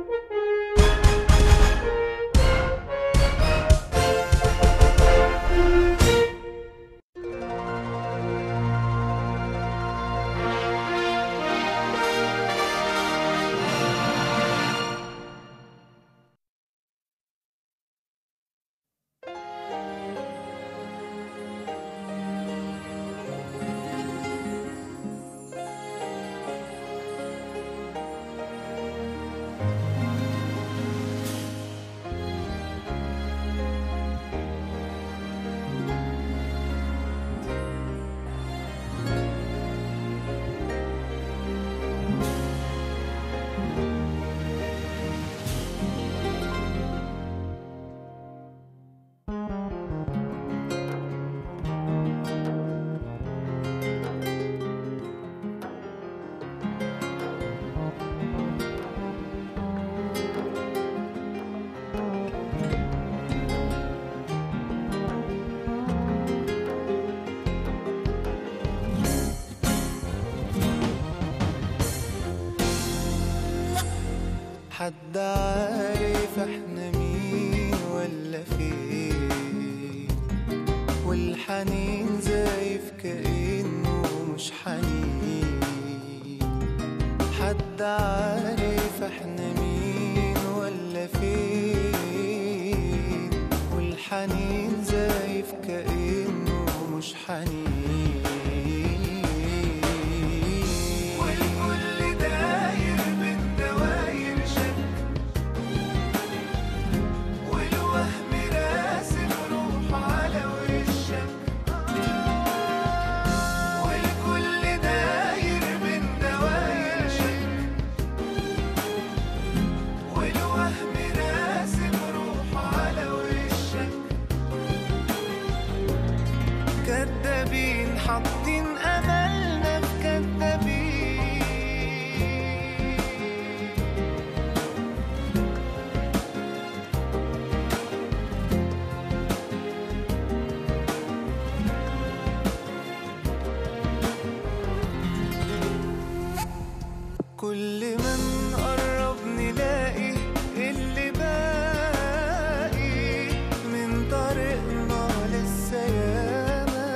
حد عارف احنا مين ولا فين والحنين زايف كأنه مش حنين حد عارف احنا مين ولا فين والحنين زايف كأنه مش حنين والكل داير من دواير شك والوهم راسم روح على وشك والكل داير من دواير شك والوهم راسم روح على وشك كدابين حاطين املنا في كدابين كل ما نقرب نلاقي اللي باقي من طريقنا لسه ياما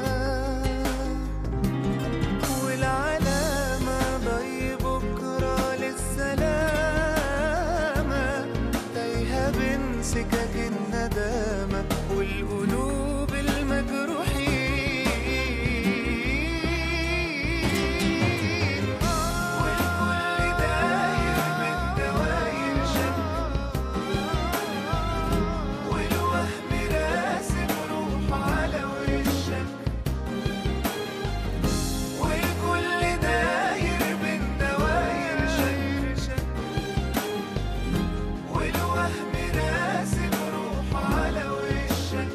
والعلامة ضي بكرة للسلامة تايهة بين سكك الندامة والقلوب المجروحين والكل داير من دواير شك والوهم راسم روح على وشك والكل داير من دواير شك والوهم راسم روح على وشك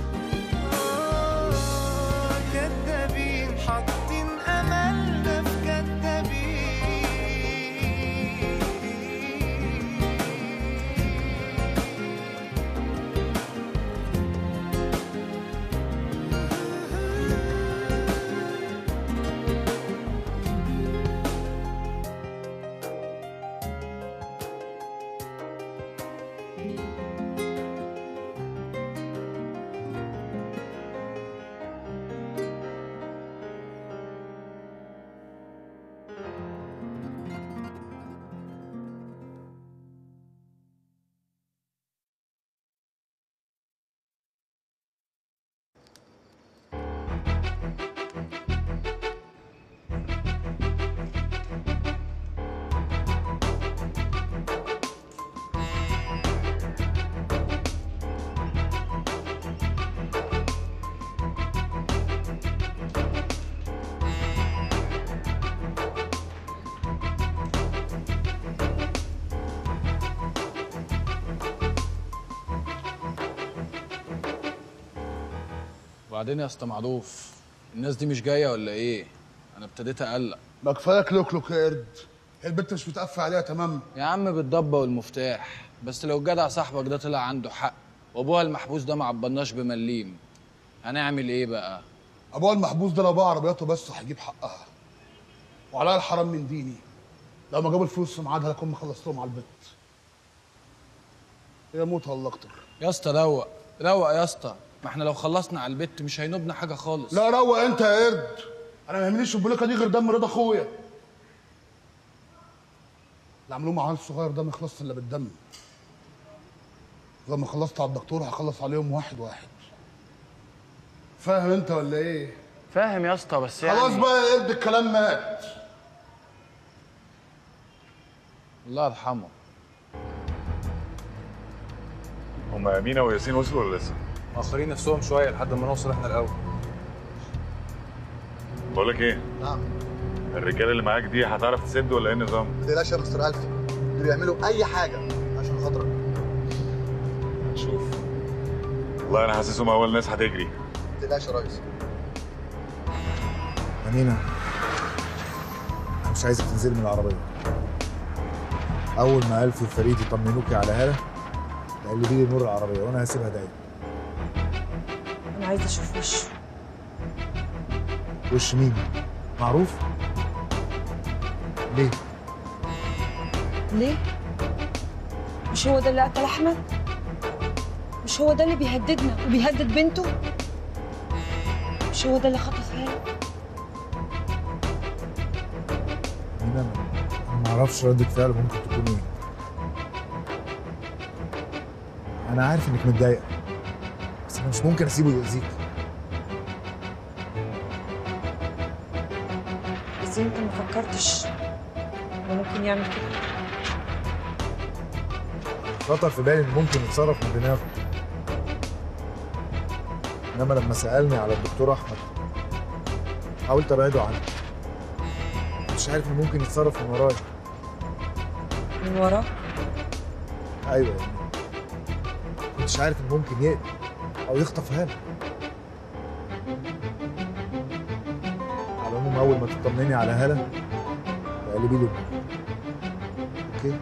آه، كدابين حاطين املنا في كدابين وبعدين يا اسطى معروف الناس دي مش جايه ولا ايه انا ابتديت اقلق ما كفاياك لوك يا قرد البنت مش متقفل عليها تمام يا عم بالضبه والمفتاح بس لو الجدع صاحبك ده طلع عنده حق وابوها المحبوس ده ما عبرناش بمليم هنعمل ايه بقى ابوها المحبوس ده لو باع عربياته بس هيجيب حقها وعليها الحرام من ديني لو ما جابوا الفلوس في ميعادها لكم خلصت لهم على البيت هي موت ولا اكتر يا اسطى روق روق يا اسطى ما احنا لو خلصنا على البت مش هينوبنا حاجه خالص لا روق انت يا قرد انا ما يهمنيش البوليكه دي غير دم رضا اخويا اللي عملوه مع عيل صغير ده ما يخلصش الا بالدم لما خلصت على الدكتور هخلص عليهم واحد واحد فاهم انت ولا ايه فاهم يا اسطى بس يعني خلاص بقى يا قرد الكلام مات الله يرحمه هم امينه وياسين وصلوا ولا لسه؟ مأخرين نفسهم شوية لحد ما نوصل احنا الأول بقول لك ايه؟ نعم الرجاله اللي معاك دي هتعرف تسد ولا ايه النظام؟ ما تقلقش يا مستر ألفي دول بيعملوا أي حاجة عشان خاطرك نشوف والله انا حاسسهم اول ناس هتجري ما تقلقش يا ريس أمينة أنا مش عايزك تنزلي من العربية أول ما ألفي وفريد يطمنوكي على هالة تقلبي لي نور العربية وأنا هسيبها دايما انا عايزه اشوف وشه وش مين؟ معروف؟ ليه؟ ليه مش هو ده اللي قتل احمد مش هو ده اللي بيهددنا وبيهدد بنته مش هو ده اللي خطف هاله أمينة أنا أنا معرفش ردة فعل ممكن تكون إيه أنا عارف إنك متضايقة بس أنا مش ممكن أسيبه يأذيك بس انت ما فكرتش انه ممكن يعمل كده خطر في بالي إنه ممكن يتصرف من دماغه إنما لما سألني على الدكتور أحمد حاولت أبعده عنه مش عارف إنه ممكن يتصرف من ورايا من وراه ايوه يعني مش عارف انه ممكن يقتل او يخطف هاله على العموم اول ما تطمني على هاله تقلبي لي اوكي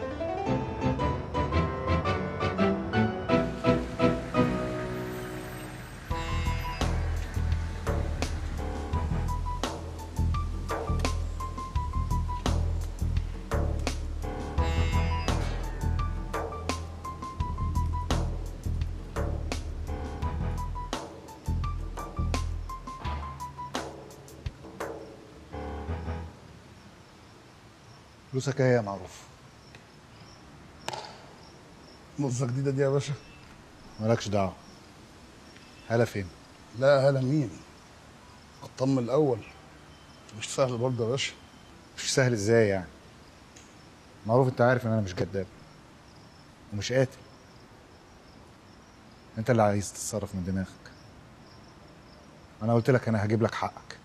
فلوسك ايه يا معروف موظفه جديده دي يا باشا مالكش دعوه هاله فين لا هلا مين اطمن الاول مش سهل برضه يا باشا مش سهل ازاي يعني معروف انت عارف ان انا مش كداب ومش قاتل انت اللي عايز تتصرف من دماغك انا قلت لك انا هجيب لك حقك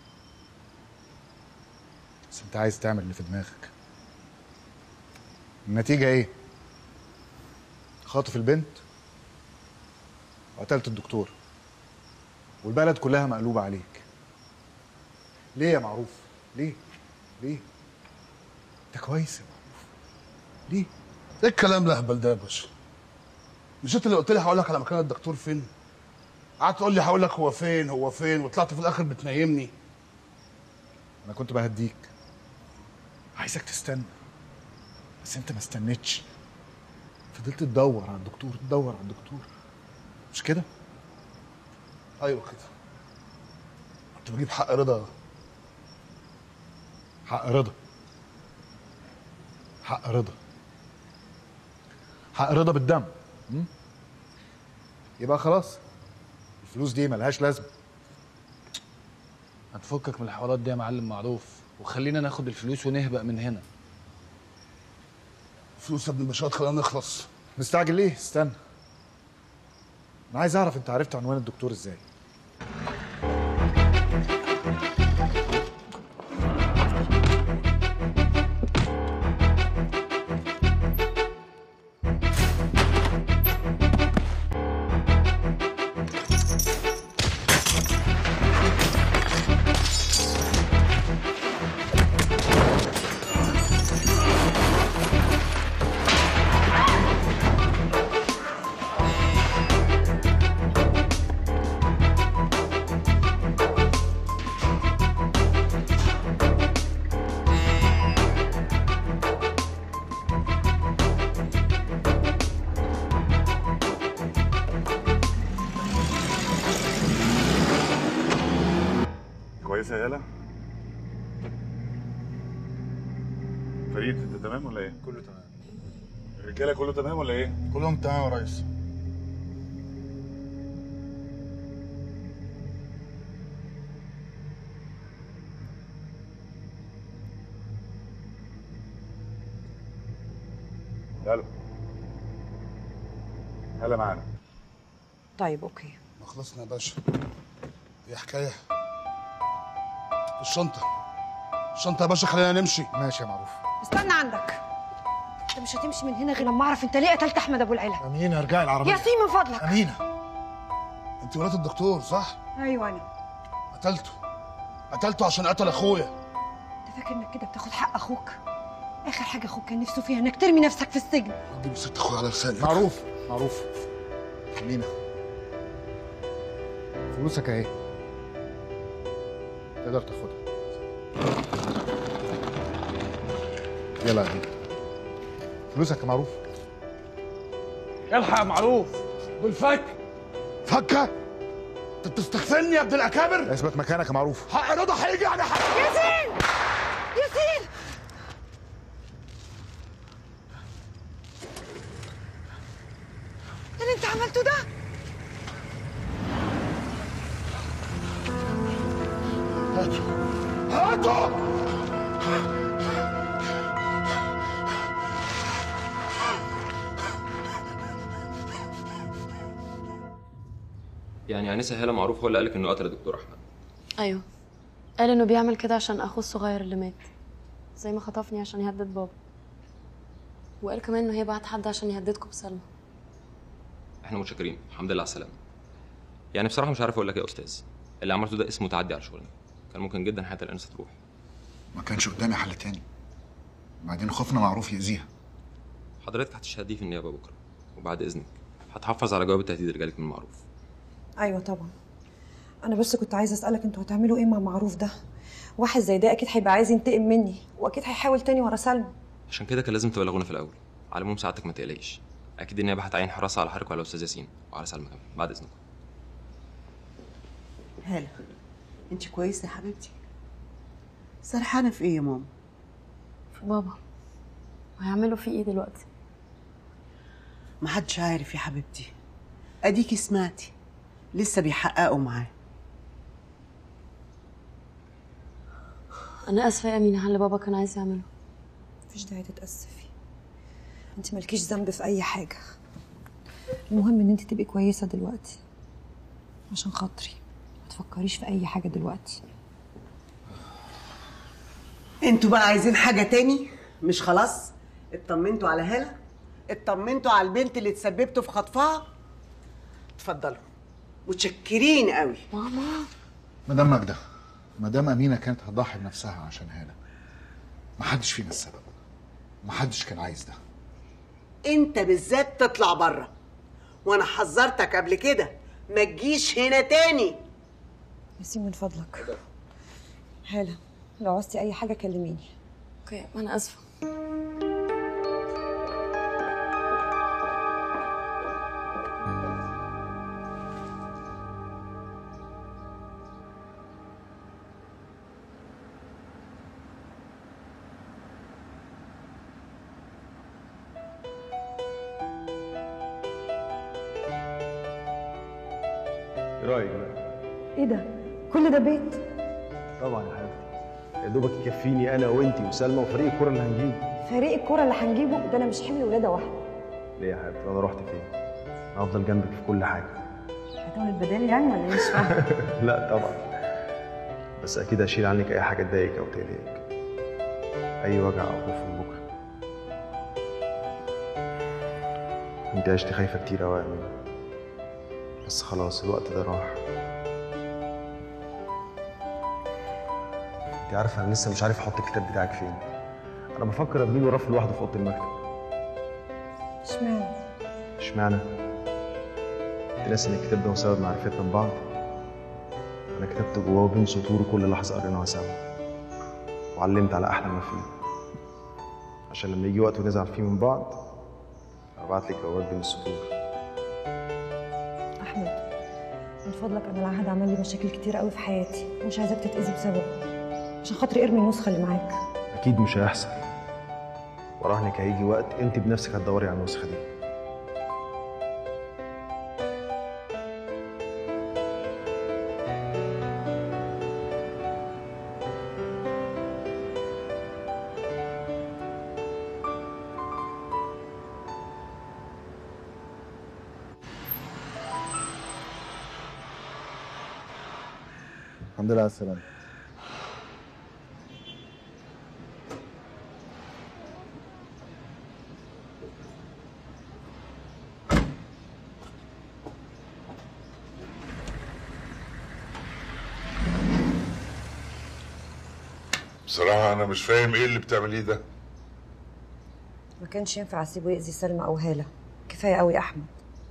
بس انت عايز تعمل اللي في دماغك النتيجة ايه خاطف البنت وقتلت الدكتور والبلد كلها مقلوبة عليك ليه يا معروف ليه ليه انت كويس يا معروف ليه ايه الكلام الاهبل ده يا باشا مش انت اللي قلت لي هقول لك على مكان الدكتور فين قعدت تقول لي هقول لك هو فين هو فين وطلعت في الاخر بتنيمني انا كنت بهديك عايزك تستنى بس انت ما استنيتش فضلت تدور على الدكتور تدور على الدكتور مش كده ايوه كده كنت بجيب حق رضا حق رضا حق رضا حق رضا بالدم م? يبقى خلاص الفلوس دي ملهاش لازمه هتفكك من الحوارات دي يا معلم معروف وخلينا ناخد الفلوس ونهبق من هنا فلوس يا ابن الباشوات خلينا نخلص مستعجل ليه استنى انا عايز اعرف انت عرفت عنوان الدكتور ازاي كويسه يا هلا فريد انت تمام ولا ايه؟ كله تمام الرجاله كله تمام ولا ايه؟ كلهم تمام يا ريس هلا هلا معانا طيب اوكي ما خلصنا يا باشا هي حكايه الشنطه الشنطه يا باشا خلينا نمشي ماشي يا معروف استنى عندك انت مش هتمشي من هنا غير لما اعرف انت ليه قتلت احمد ابو العلا امينه ارجعي العربيه ياسين من فضلك امينه انت مرات الدكتور صح ايوه انا قتلته قتلته عشان قتل اخويا انت فاكر انك كده بتاخد حق اخوك اخر حاجه اخوك كان نفسه فيها انك ترمي نفسك في السجن هتجيب ست اخويا على لسانك معروف معروف امينه فلوسك اهي تقدر تاخدها يلا يا امينه فلوسك يا معروف الحق يا معروف دول فك فكه انت بتستغفلني يا ابن الاكابر اثبت مكانك يا معروف حق رضا هيجي على حق ياسين ياسين ايه اللي انت عملته ده هاتوا يعني انسه هاله معروف هو اللي قالك انه قتل الدكتور احمد ايوه قال انه بيعمل كده عشان اخوه الصغير اللي مات زي ما خطفني عشان يهدد بابا وقال كمان انه هيبعت حد عشان يهددكم بسلمى احنا متشكرين الحمد لله على السلامه يعني بصراحه مش عارف اقول لك ايه يا استاذ اللي عملته ده اسمه تعدي على شغلنا كان ممكن جدا حياه الانسه تروح ما كانش قدامي حل تاني بعدين خوفنا معروف يأذيها حضرتك هتشهديه في النيابه بكره وبعد اذنك هتحافظ على جواب التهديد اللي جالك من معروف ايوه طبعا انا بس كنت عايزه اسالك انتوا هتعملوا ايه مع معروف ده واحد زي ده اكيد هيبقى عايز ينتقم مني واكيد هيحاول تاني ورا سلمى عشان كده كان لازم تبلغونا في الاول على العموم سعادتك ما تقلقيش اكيد النيابه هتعين حراسه على حضرتك وعلى الاستاذ ياسين وعلى سلمى كمان بعد اذنكم هلا انت كويسه يا حبيبتي سرحانه في ايه يا ماما في بابا وهيعملوا فيه ايه دلوقتي محدش عارف يا حبيبتي اديكي سمعتي لسه بيحققوا معاه انا اسفه يا امينه على اللي بابا كان عايز يعمله مفيش داعي تتاسفي انت مالكيش ذنب في اي حاجه المهم ان انت تبقي كويسه دلوقتي عشان خاطري ما تفكريش في اي حاجه دلوقتي انتوا بقى عايزين حاجه تاني مش خلاص اطمنتوا على هلا اطمنتوا على البنت اللي تسببتوا في خطفها اتفضلوا متشكرين قوي ماما مدام ماجدة مدام أمينة كانت هتضحي بنفسها عشان هالة محدش فينا السبب محدش كان عايز ده انت بالذات تطلع بره وانا حذرتك قبل كده ما تجيش هنا تاني ياسين من فضلك هاله لو عوزتي اي حاجه كلميني اوكي انا اسفه ايه رايك بقى؟ ايه ده كل ده بيت طبعا يا حبيبتي يا دوبك يكفيني انا وانتي وسلمى وفريق الكوره اللي هنجيبه فريق الكوره اللي هنجيبه ده انا مش حمل ولاده واحده ليه يا حبيبتي انا رحت فين؟ انا هفضل جنبك في كل حاجه هتعمل البدال يعني ولا ايه مش فاهمه لا طبعا بس اكيد هشيل عنك اي حاجه تضايقك او تقلقك اي وجع او خوف من بكره انت عشت خايفه كتير قوي يا امين بس خلاص الوقت ده راح انت عارفه انا لسه مش عارف احط الكتاب بتاعك فين انا بفكر ابني له رف لوحده في اوضه المكتب اشمعنى اشمعنى انت ناسي ان الكتاب ده هو سبب معرفتنا ببعض انا كتبت جواه بين سطور كل لحظه قريناها سوا وعلمت على احلى ما فيه عشان لما يجي وقت ونزعل فيه من بعض ابعت لك جواب بين السطور احمد من فضلك انا العهد عمل لي مشاكل كتير قوي في حياتي ومش عايزاك تتاذي بسببه عشان خاطري ارمي النسخه اللي معاك اكيد مش هيحصل وراهنك هيجي وقت انت بنفسك هتدوري على النسخه دي الحمد لله على السلامه بصراحة أنا مش فاهم إيه اللي بتعمليه ده ما كانش ينفع اسيبه يأذي سلمى او هاله كفايه قوي احمد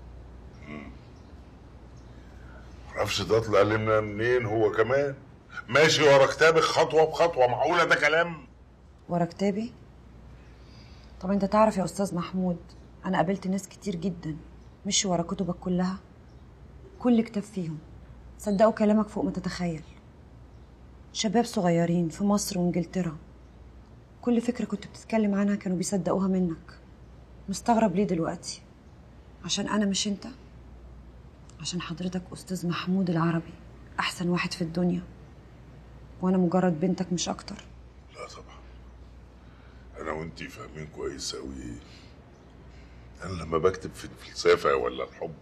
معرفش ده طلع لنا منين هو كمان ماشي ورا كتابك خطوة بخطوة معقولة ده كلام ورا كتابي طب انت تعرف يا استاذ محمود انا قابلت ناس كتير جدا مشوا ورا كتبك كلها كل كتاب فيهم صدقوا كلامك فوق ما تتخيل شباب صغيرين في مصر وانجلترا كل فكرة كنت بتتكلم عنها كانوا بيصدقوها منك مستغرب ليه دلوقتي عشان انا مش انت عشان حضرتك استاذ محمود العربي احسن واحد في الدنيا وانا مجرد بنتك مش اكتر لا طبعا أنا وأنتي فاهمين كويس أوي أنا لما بكتب في الفلسفة ولا الحب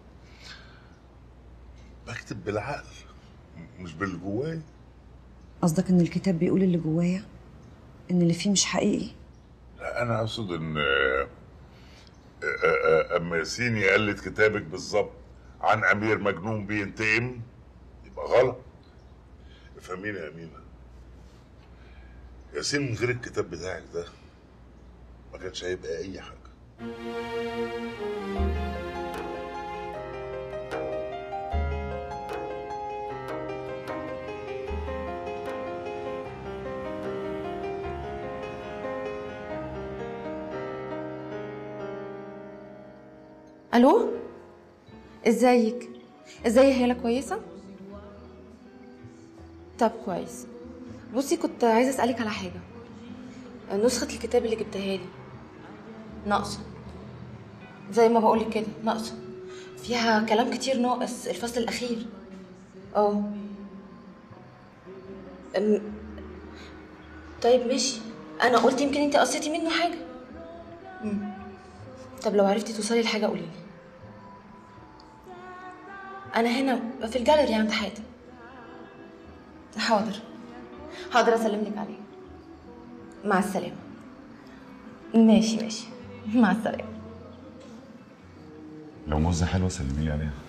بكتب بالعقل مش باللي جوايا قصدك ان الكتاب بيقول اللي جوايا ان اللي فيه مش حقيقي لا أنا أقصد إن آه، آه، آه، أما ياسين يقلد كتابك بالظبط عن أمير مجنون بينتقم يبقى غلط فاهمين يا أمينة ياسين من غير الكتاب بتاعك ده ما كانش هيبقى أي حاجة الو ازيك ازاي هالة كويسه طب كويس بصي كنت عايزه اسالك على حاجه نسخه الكتاب اللي جبتها لي ناقصه زي ما بقولك كده ناقصه فيها كلام كتير ناقص الفصل الاخير اه أم- طيب ماشي انا قلت يمكن انت قصيتي منه حاجه مم. طب لو عرفتي توصلي لحاجه قولي لي انا هنا في الجاليري عند حاتم حاضر حاضر اسلم لك عليه مع السلامه ماشي ماشي مع السلامه لو موزة حلوة سلمي لي عليها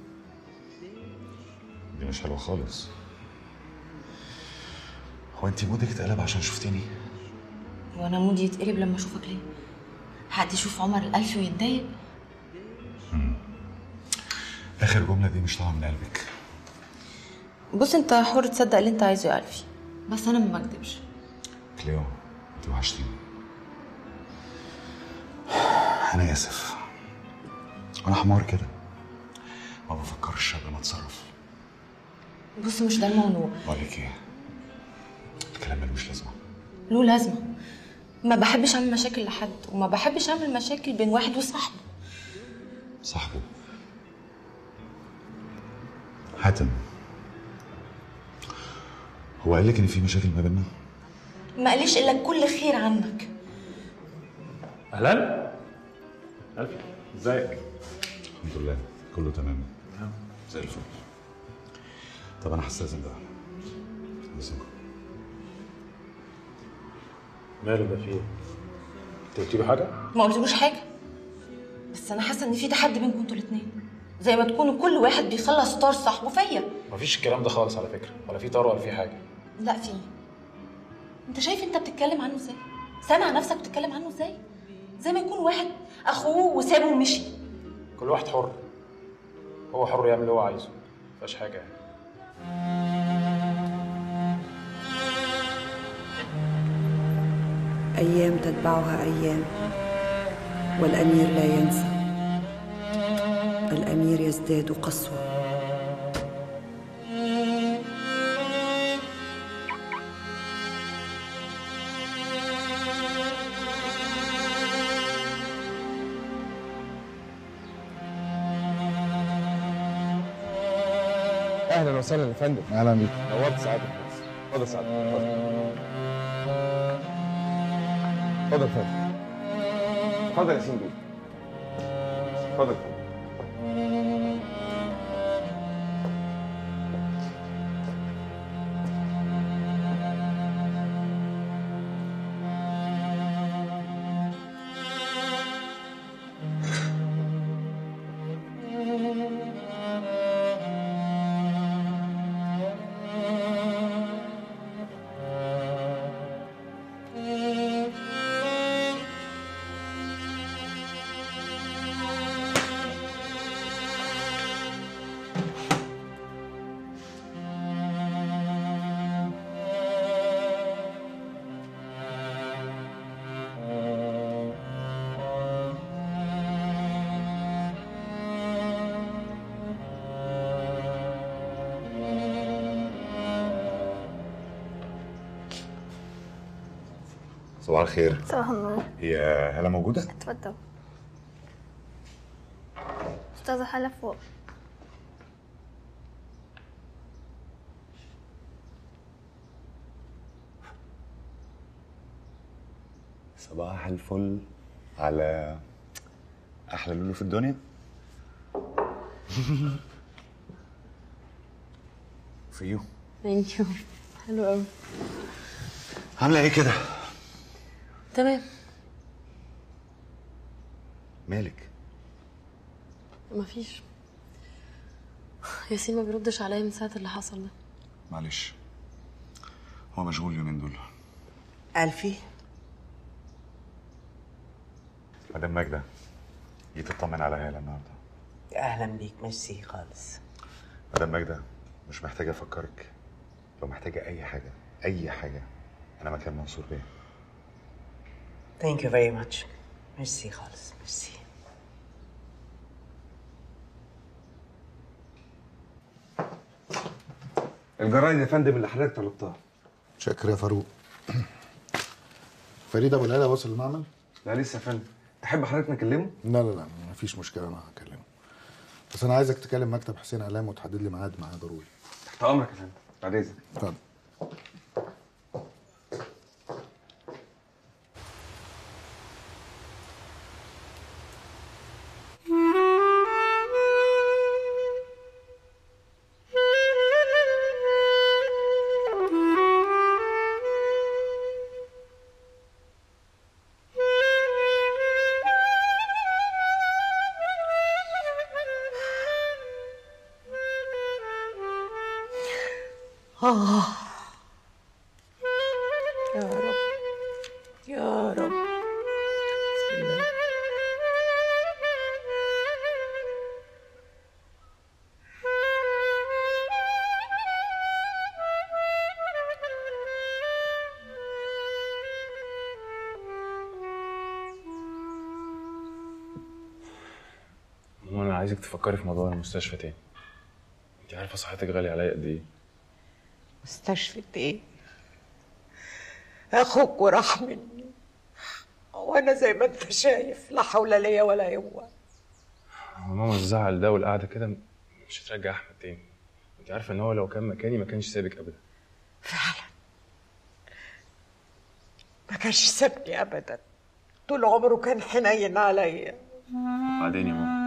دي مش حلوة خالص هو انت مودك اتقلب عشان شفتيني وانا مودي يتقلب لما اشوفك ليه حد يشوف عمر الالف ويتضايق اخر جملة دي مش طالعة من قلبك بص انت حر تصدق اللي انت عايزه يا الفي بس انا ما بكدبش كليو انت وحشتيني انا اسف انا حمار كده ما بفكرش قبل ما اتصرف بص مش ده الموضوع بقولك ايه الكلام ملوش لازمه له لازمه ما بحبش اعمل مشاكل لحد وما بحبش اعمل مشاكل بين واحد وصاحبه صاحبه حاتم هو قال لك ان في مشاكل ما بيننا ما قاليش الا كل خير عنك اهلا الفي ازيك الحمد لله كله تمام زي الفل طب انا هستاذن بقى استاذنكم ماله ده في ايه؟ انت قلت له حاجه؟ ما قلتلوش حاجه بس انا حاسه ان في تحدي بينكم انتوا الاتنين زي ما تكونوا كل واحد بيخلص طار صاحبه فيا مفيش الكلام ده خالص على فكره ولا في طار ولا في حاجه لا في انت شايف انت بتتكلم عنه ازاي سامع نفسك بتتكلم عنه ازاي زي ما يكون واحد اخوه وسابه ومشي كل واحد حر هو حر يعمل اللي هو عايزه مفيهاش حاجه يعني أيام تتبعها أيام والأمير لا ينسى الأمير يزداد قسوة اهلا وسهلا يا فندم اهلا بيك نورت سعادتك اتفضل سعادتك اتفضل اتفضل يا فندم اتفضل يا ياسين بيه اتفضل يا فندم صباح الخير صباح النور هي هلا موجودة؟ اتفضل أستاذة حلا فوق صباح الفل على أحلى لولو في الدنيا في يو ثانك يو حلو قوي عاملة إيه كده؟ تمام مالك؟ مفيش ياسين ما بيردش عليا من ساعة اللي حصل ده معلش هو مشغول اليومين دول ألفي مدام ماجدة جيت اطمن على هالة النهارده أهلا بيك ميرسي خالص مدام ماجدة مش محتاجة أفكرك لو محتاجة أي حاجة أي حاجة أنا مكان منصور بيه ثانك يو فيري ماتش ميرسي خالص ميرسي الجرايد يا فندم اللي حضرتك طلبتها شكرا يا فاروق فريد ابو العلا وصل المعمل؟ لا لسه يا فندم تحب حضرتك نكلمه؟ لا لا لا مفيش مشكله انا هكلمه بس انا عايزك تكلم مكتب حسين علام وتحدد لي ميعاد معاه ضروري تحت امرك يا فندم بعد اذنك اتفضل آه يا رب يا رب بسم الله هو انا عايزك تفكري في موضوع المستشفى تاني انت عارفه صحتك غاليه عليا قد ايه مستشفى ايه اخوك وراح مني وانا زي ما انت شايف لا حول ليا ولا قوه هو ماما الزعل ده والقعده كده مش هترجع احمد تاني انت عارفه ان هو لو كان مكاني ما كانش سابك ابدا ما كانش سابني ابدا طول عمره كان حنين عليا بعدين يا ماما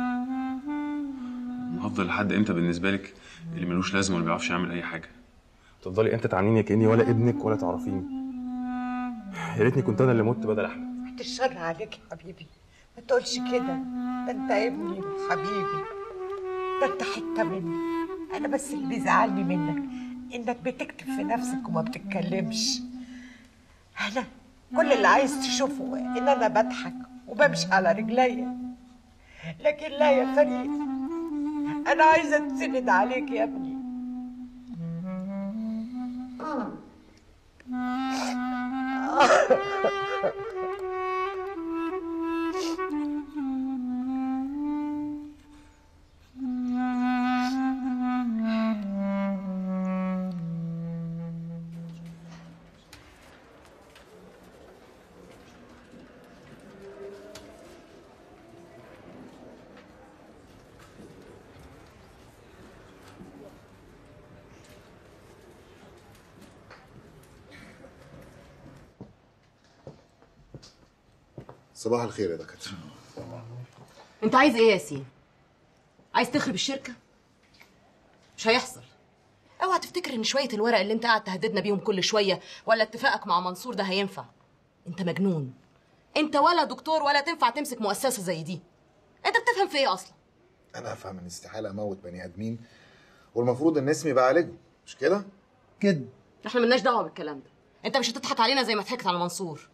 هفضل لحد امتى بالنسبه لك اللي ملوش لازمه واللي ما بيعرفش يعمل اي حاجه تفضلي امتى تعامليني كاني ولا ابنك ولا تعرفيني يا ريتني كنت انا اللي مت بدل احمد بعد الشر عليك يا حبيبي ما تقولش كده ده انت ابني وحبيبي ده انت حته مني انا بس اللي بيزعلني منك انك بتكتب في نفسك وما بتتكلمش انا كل اللي عايز تشوفه ان انا بضحك وبمشي على رجليا لكن لا يا فريد انا عايزه اتسند عليك يا ابني صباح الخير يا دكاتره انت عايز ايه يا ياسين عايز تخرب الشركه مش هيحصل اوعى تفتكر ان شويه الورق اللي انت قاعد تهددنا بيهم كل شويه ولا اتفاقك مع منصور ده هينفع انت مجنون انت ولا دكتور ولا تنفع تمسك مؤسسه زي دي انت بتفهم في ايه اصلا انا افهم ان استحاله اموت بني ادمين والمفروض ان اسمي بعالجه مش كده كده احنا ملناش دعوه بالكلام ده انت مش هتضحك علينا زي ما ضحكت على منصور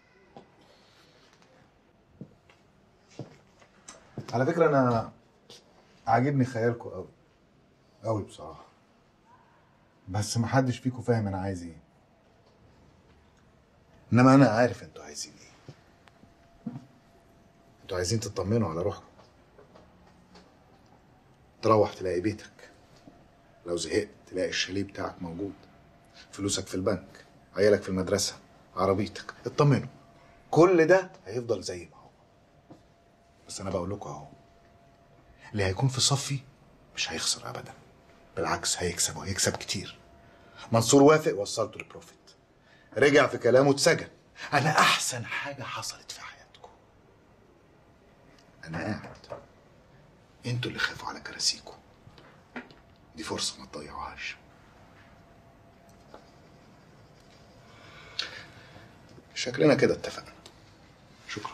على فكره انا عاجبني خيالكم قوي قوي بصراحه بس محدش فيكم فاهم انا عايز ايه انما انا عارف انتوا عايزين ايه انتوا عايزين تطمنوا على روحكم تروح تلاقي بيتك لو زهقت تلاقي الشاليه بتاعك موجود فلوسك في البنك عيالك في المدرسة عربيتك اطمنوا كل ده هيفضل زي ما هو بس انا بقول لكم اهو اللي هيكون في صفي مش هيخسر ابدا بالعكس هيكسب وهيكسب كتير منصور وافق وصلته لبروفيت رجع في كلامه اتسجن انا احسن حاجه حصلت في حياتكم انا قاعد انتوا اللي خافوا على كراسيكم دي فرصه ما تضيعوهاش شكلنا كده اتفقنا شكرا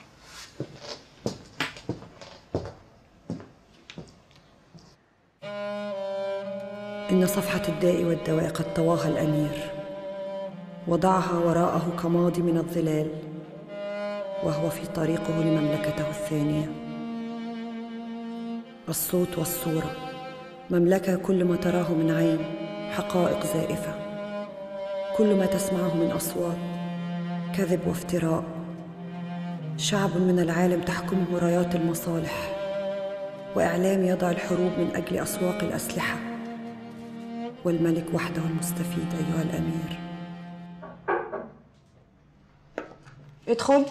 إن صفحة الداء والدواء قد طواها الأمير وضعها وراءه كماضي من الظلال وهو في طريقه لمملكته الثانية الصوت والصورة مملكة كل ما تراه من عين حقائق زائفة كل ما تسمعه من أصوات كذب وافتراء شعب من العالم تحكمه رايات المصالح وإعلام يضع الحروب من أجل أسواق الأسلحة والملك وحده المستفيد أيها الأمير ادخل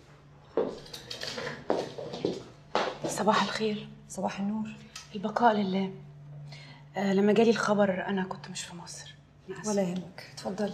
صباح الخير صباح النور البقاء لله آه لما جالي الخبر انا كنت مش في مصر أنا آسفة. ولا يهمك اتفضلي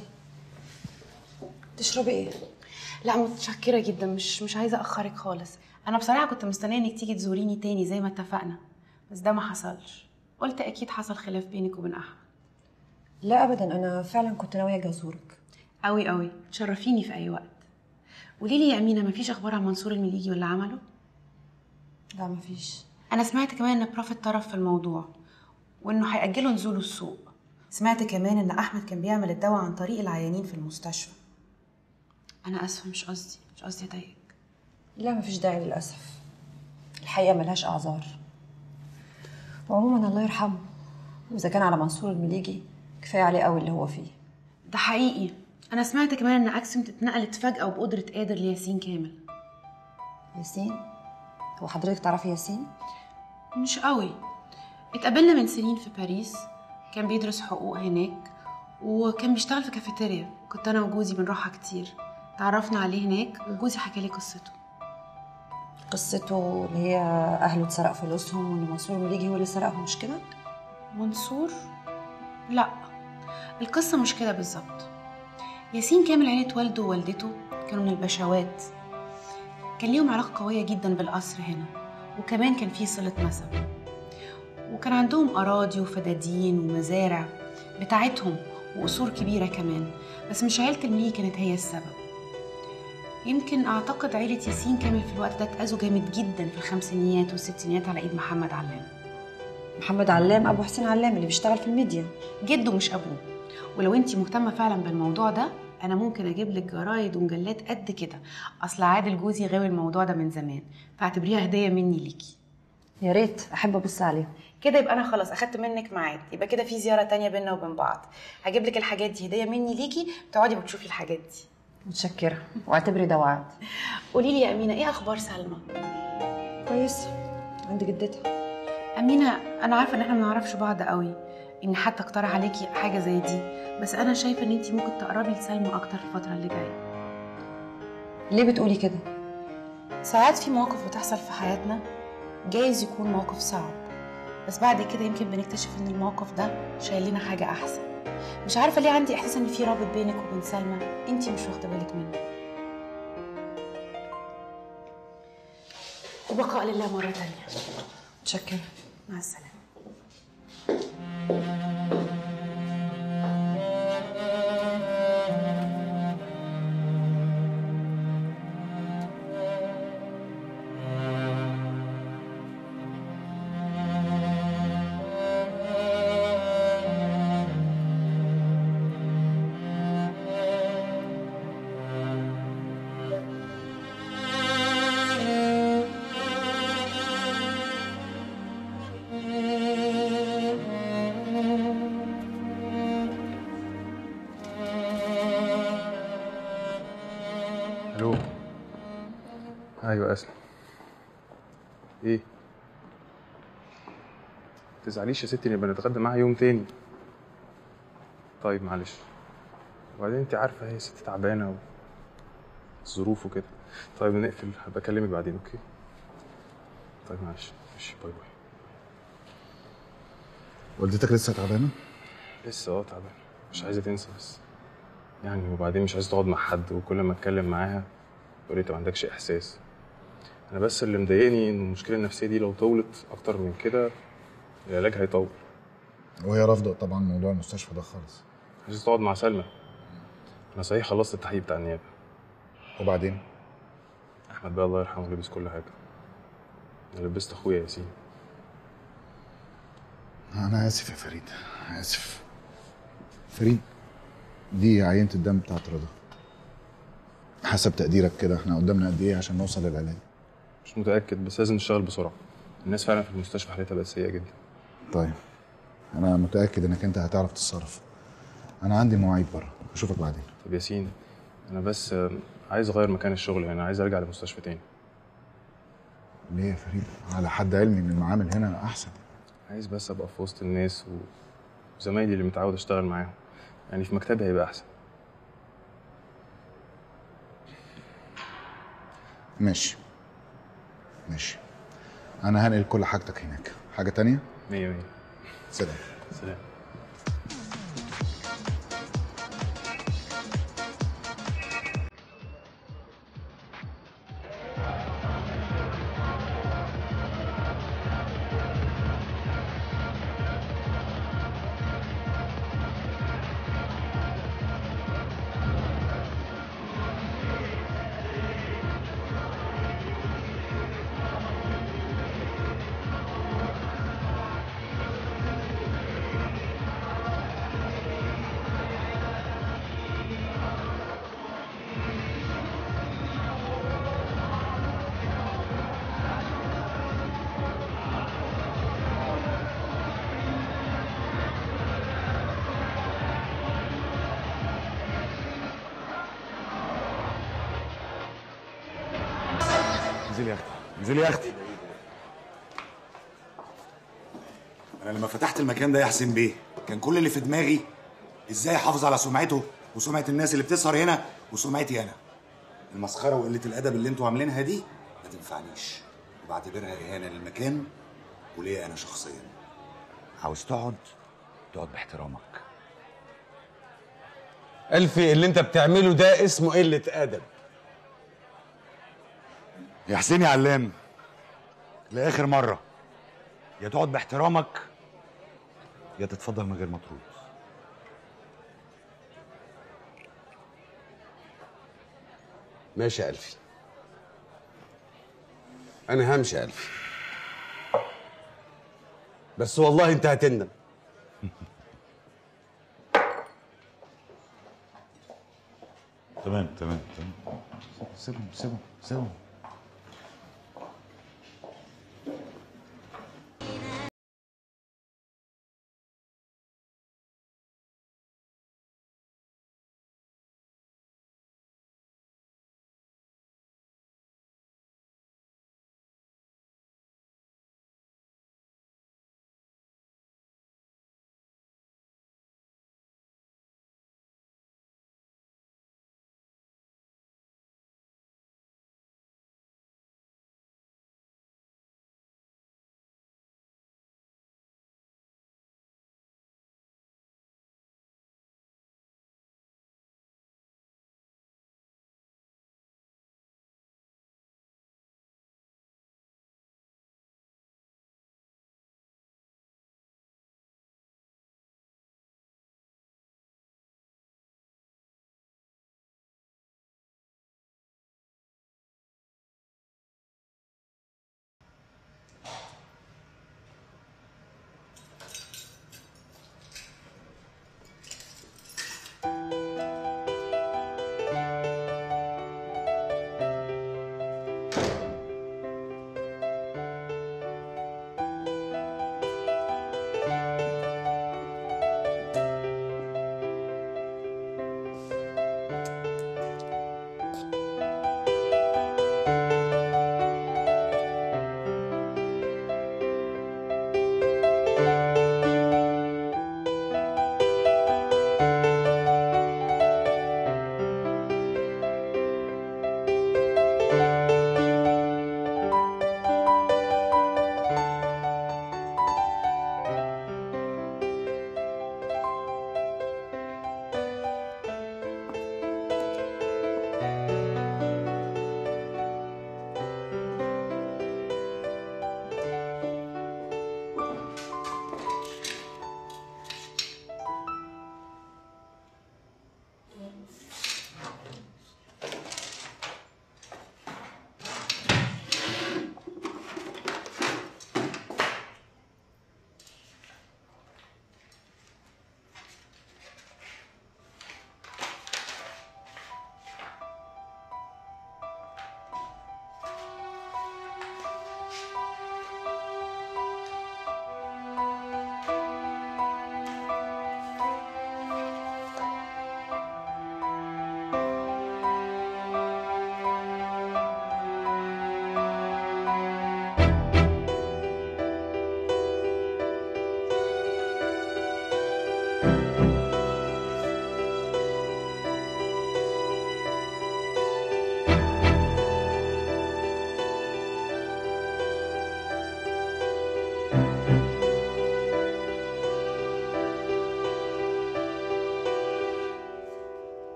تشربي ايه لا متشكره جدا مش مش عايزه اخرك خالص انا بصراحه كنت مستنيه انك تيجي تزوريني تاني زي ما اتفقنا بس ده ما حصلش قلت اكيد حصل خلاف بينك وبين احمد لا ابدا انا فعلا كنت ناويه اجي ازورك قوي قوي تشرفيني في اي وقت قولي لي يا امينه مفيش اخبار عن منصور المليجي واللي عمله لا مفيش انا سمعت كمان ان بروفيت طرف في الموضوع وانه هيأجلوا نزوله السوق سمعت كمان ان احمد كان بيعمل الدواء عن طريق العيانين في المستشفى انا اسفه مش قصدي مش قصدي اضايقك لا مفيش داعي للاسف الحقيقه ملهاش اعذار وعموما الله يرحمه واذا كان على منصور المليجي كفايه عليه قوي اللي هو فيه ده حقيقي انا سمعت كمان ان اكسيوم اتنقلت فجاه وبقدره قادر لياسين كامل ياسين هو حضرتك تعرفي ياسين مش قوي اتقابلنا من سنين في باريس كان بيدرس حقوق هناك وكان بيشتغل في كافيتيريا كنت انا وجوزي بنروحها كتير تعرفنا عليه هناك وجوزي حكى لي قصته قصته اللي هي اهله اتسرق فلوسهم وان منصور المليجي هو اللي سرقهم مش كده منصور لا القصة مش كده بالظبط ياسين كامل عيلة والده ووالدته كانوا من البشوات كان ليهم علاقة قوية جدا بالقصر هنا وكمان كان في صلة نسب وكان عندهم أراضي وفدادين ومزارع بتاعتهم وقصور كبيرة كمان بس مش عيلة المليجي كانت هي السبب يمكن أعتقد عيلة ياسين كامل في الوقت ده اتأذوا جامد جدا في الخمسينيات والستينيات على إيد محمد علام محمد علام ابو حسين علام اللي بيشتغل في الميديا جده مش ابوه ولو انت مهتمه فعلا بالموضوع ده انا ممكن اجيب لك جرايد ومجلات قد كده اصل عادل جوزي غاوي الموضوع ده من زمان فاعتبريها هديه مني ليكي يا ريت احب ابص عليهم كده يبقى انا خلاص اخدت منك ميعاد يبقى كده في زياره تانية بينا وبين بعض هجيب لك الحاجات دي هديه مني ليكي تقعدي بتشوفي الحاجات دي متشكره واعتبري ده وعد قولي لي يا امينه ايه اخبار سلمى كويس عند جدتها امينه انا عارفه ان احنا ما نعرفش بعض قوي ان حتى اقترح عليكي حاجه زي دي بس انا شايفه ان انت ممكن تقربي لسلمى اكتر الفتره اللي جايه ليه بتقولي كده ساعات في مواقف بتحصل في حياتنا جايز يكون موقف صعب بس بعد كده يمكن بنكتشف ان الموقف ده شايل لنا حاجه احسن مش عارفه ليه عندي احساس ان في رابط بينك وبين سلمى انت مش واخده بالك منه البقاء لله مرة تانية متشكرة مع السلامة الو ايوه اسلم ايه تزعليش يا ستي نبقى نتغدى معاها يوم تاني طيب معلش وبعدين انت عارفه هي ست تعبانه الظروف وكده طيب نقفل هبقى اكلمك بعدين اوكي طيب معلش ماشي باي باي والدتك لسه تعبانه لسه اه تعبان مش عايزه تنسى بس يعني وبعدين مش عايزه تقعد مع حد وكل ما اتكلم معاها تقول لي انت ما عندكش احساس انا بس اللي مضايقني ان المشكله النفسيه دي لو طولت اكتر من كده العلاج هيطول وهي رافضه طبعا موضوع المستشفى ده خالص عايز تقعد مع سلمى انا صحيح خلصت التحقيق بتاع النيابه وبعدين احمد بقى الله يرحمه لبس كل حاجه انا لبست اخويا ياسين انا اسف يا فريد اسف فريد دي عينه الدم بتاعت رضا حسب تقديرك كده احنا قدامنا قد ايه عشان نوصل للعلاج مش متاكد بس لازم نشتغل بسرعه الناس فعلا في المستشفى حالتها بقت سيئه جدا طيب انا متاكد انك انت هتعرف تتصرف انا عندي مواعيد بره اشوفك بعدين طب ياسين انا بس آه، عايز اغير مكان الشغل يعني عايز ارجع لمستشفى تاني ليه يا فريد على حد علمي ان المعامل هنا احسن عايز بس ابقى في وسط الناس و- وزمايلي اللي متعود اشتغل معاهم يعني في مكتبي هيبقى احسن ماشي ماشي انا هنقل كل حاجتك هناك حاجه تانية مية مية سلام سلام انزلي يا اختي انزلي يا اختي انا لما فتحت المكان ده يا حسين بيه كان كل اللي في دماغي ازاي احافظ على سمعته وسمعه الناس اللي بتسهر هنا وسمعتي انا المسخره وقله الادب اللي انتوا عاملينها دي ما تنفعنيش وبعتبرها اهانه للمكان وليا انا شخصيا عاوز تقعد تقعد باحترامك الفي اللي انت بتعمله ده اسمه قله ادب يا حسين يا علام لاخر مره يا تقعد باحترامك يا تتفضل من غير ما ترد ماشي يا الفي انا همشي يا الفي بس والله انت هتندم تمام تمام تمام سيبهم سيبهم سيبهم